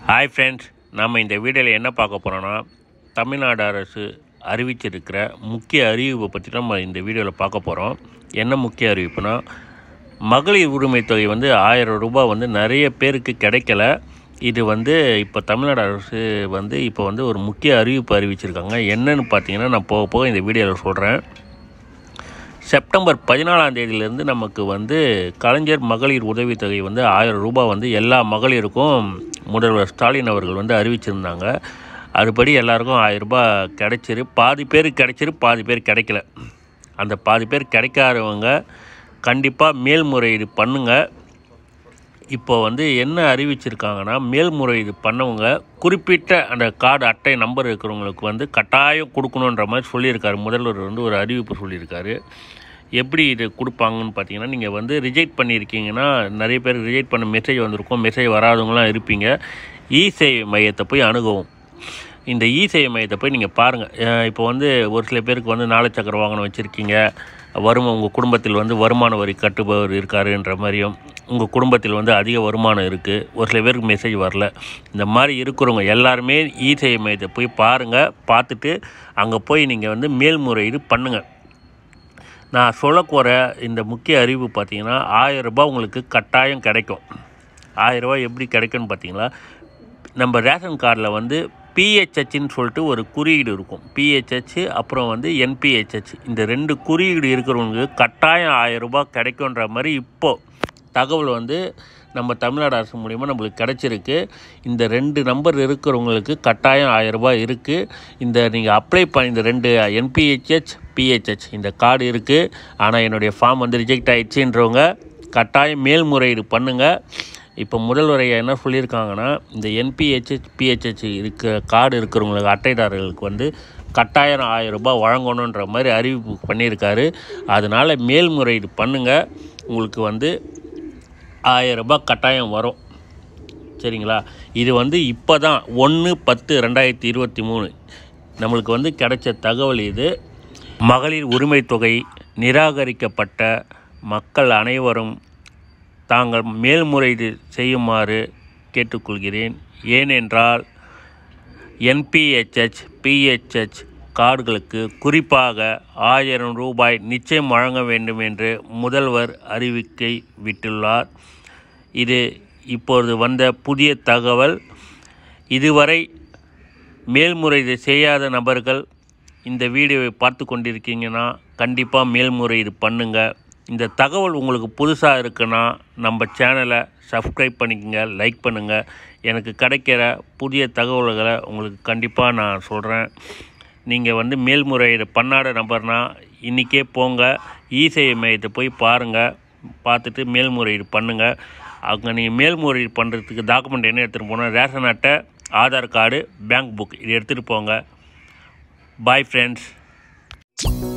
hi friends நம்ம இந்த வீடியோவில் என்ன பார்க்க போகிறோன்னா தமிழ்நாடு அரசு அறிவிச்சிருக்கிற முக்கிய அறிவிப்பை பற்றி நம்ம இந்த வீடியோவில் பார்க்க போகிறோம் என்ன முக்கிய அறிவிப்புனா மகளிர் உரிமை தொகை வந்து ஆயிரம் ரூபாய் வந்து நிறைய பேருக்கு கிடைக்கல இது வந்து இப்போ தமிழ்நாடு அரசு வந்து இப்போ வந்து ஒரு முக்கிய அறிவிப்பு அறிவிச்சிருக்காங்க என்னன்னு பார்த்தீங்கன்னா நான் போக போக இந்த வீடியோவில் சொல்கிறேன் செப்டம்பர் பதினாலாம் தேதியிலேருந்து நமக்கு வந்து கலைஞர் மகளிர் உதவித்தொகை வந்து ஆயிரம் ரூபாய் வந்து எல்லா மகளிருக்கும் முதல்வர் ஸ்டாலின் அவர்கள் வந்து அறிவிச்சிருந்தாங்க அதுபடி எல்லாருக்கும் ஆயிரம் ரூபாய் கிடைச்சிரு பாதி பேர் கிடைச்சிரு பாதி பேர் கிடைக்கல அந்த பாதி பேர் கிடைக்காதவங்க கண்டிப்பாக மேல்முறையீடு பண்ணுங்கள் இப்போ வந்து என்ன அறிவிச்சிருக்காங்கன்னா மேல்முறையீடு பண்ணவங்க குறிப்பிட்ட அந்த கார்டு அட்டை நம்பர் இருக்கிறவங்களுக்கு வந்து கட்டாயம் கொடுக்கணுன்ற மாதிரி சொல்லியிருக்காரு முதல்வர் வந்து ஒரு அறிவிப்பு சொல்லியிருக்காரு எப்படி இது கொடுப்பாங்கன்னு பார்த்தீங்கன்னா நீங்கள் வந்து ரிஜெக்ட் பண்ணியிருக்கீங்கன்னா நிறைய பேர் ரிஜெக்ட் பண்ண மெசேஜ் வந்திருக்கும் மெசேஜ் வராதவங்களாம் இருப்பீங்க இ சேவை மையத்தை போய் அணுகவும் இந்த இ சேவை மையத்தை போய் நீங்கள் பாருங்கள் இப்போ வந்து ஒரு சில பேருக்கு வந்து நாலு சக்கர வாகனம் வச்சுருக்கீங்க வருமா உங்கள் குடும்பத்தில் வந்து வருமான வரி கட்டுபவர் இருக்காருன்ற மாதிரியும் உங்கள் குடும்பத்தில் வந்து அதிக வருமானம் இருக்குது ஒரு சில பேருக்கு மெசேஜ் வரல இந்த மாதிரி இருக்கிறவங்க எல்லாருமே இ சேவை மையத்தை போய் பாருங்கள் பார்த்துட்டு அங்கே போய் நீங்கள் வந்து மேல்முறையீடு பண்ணுங்கள் நான் சொல்லக்கூற இந்த முக்கிய அறிவு பார்த்தீங்கன்னா ஆயிரம் ரூபாய் உங்களுக்கு கட்டாயம் கிடைக்கும் ஆயிரம் ரூபாய் எப்படி கிடைக்கும்னு பார்த்தீங்களா நம்ம ரேஷன் கார்டில் வந்து பிஹெச்ஹெச்னு சொல்லிட்டு ஒரு குறியீடு இருக்கும் பிஹெச்ஹெச் அப்புறம் வந்து என்பிஹெச்ஹெச் இந்த ரெண்டு குறியீடு இருக்கிறவங்களுக்கு கட்டாயம் ஆயிரம் ரூபாய் கிடைக்குன்ற மாதிரி இப்போது தகவல் வந்து நம்ம தமிழ்நாடு அரசு மூலிமா நம்மளுக்கு கிடச்சிருக்கு இந்த ரெண்டு நம்பர் இருக்கிறவங்களுக்கு கட்டாயம் ஆயிரம் ரூபாய் இருக்குது இந்த நீங்கள் அப்ளை பண்ணி இந்த ரெண்டு என்பிஹெச்ஹெச் பிஹெச்ஹெச் இந்த கார்டு இருக்குது ஆனால் என்னுடைய ஃபார்ம் வந்து ரிஜெக்ட் ஆயிடுச்சுன்றவங்க கட்டாயம் மேல்முறையீடு பண்ணுங்கள் இப்போ முதல்வர் ஐயா என்ன சொல்லியிருக்காங்கன்னா இந்த என்பிஹெச்ஹெச் பிஹெச்ஹெச் இருக்க கார்டு இருக்கிறவங்களுக்கு அட்டைதாரர்களுக்கு வந்து கட்டாயம் ஆயிரம் ரூபாய் வழங்கணுன்ற மாதிரி அறிவிப்பு பண்ணியிருக்காரு அதனால் மேல்முறையீடு பண்ணுங்கள் உங்களுக்கு வந்து ஆயிரம் ரூபாய் கட்டாயம் வரும் சரிங்களா இது வந்து இப்போ தான் ஒன்று பத்து ரெண்டாயிரத்தி இருபத்தி மூணு நம்மளுக்கு வந்து கிடைச்ச தகவல் இது மகளிர் உரிமை தொகை நிராகரிக்கப்பட்ட மக்கள் அனைவரும் தாங்கள் மேல்முறையீடு செய்யுமாறு கேட்டுக்கொள்கிறேன் ஏனென்றால் என்பிஹெச்ஹெச் பிஹெச்ஹெச் கார்டுகளுக்கு குறிப்பாக ஆயிரம் ரூபாய் நிச்சயம் வழங்க வேண்டும் என்று முதல்வர் அறிவிக்கை விட்டுள்ளார் இது இப்பொழுது வந்த புதிய தகவல் இதுவரை மேல்முறையீடு செய்யாத நபர்கள் இந்த வீடியோவை பார்த்து கொண்டிருக்கீங்கன்னா கண்டிப்பாக மேல்முறையீடு பண்ணுங்கள் இந்த தகவல் உங்களுக்கு புதுசாக இருக்குன்னா நம்ம சேனலை சப்ஸ்கிரைப் பண்ணிக்கங்க லைக் பண்ணுங்கள் எனக்கு கிடைக்கிற புதிய தகவல்களை உங்களுக்கு கண்டிப்பாக நான் சொல்கிறேன் நீங்கள் வந்து மேல்முறையீடு பண்ணாத நபர்னா இன்றைக்கே போங்க இசேவை மையத்தை போய் பாருங்கள் பார்த்துட்டு மேல்முறையீடு பண்ணுங்கள் அங்கே நீங்கள் மேல்முறையீடு பண்ணுறதுக்கு டாக்குமெண்ட் என்ன எடுத்துகிட்டு போனால் ரேஷன் அட்டை ஆதார் கார்டு பேங்க் புக் இது எடுத்துகிட்டு போங்க பாய் ஃப்ரெண்ட்ஸ்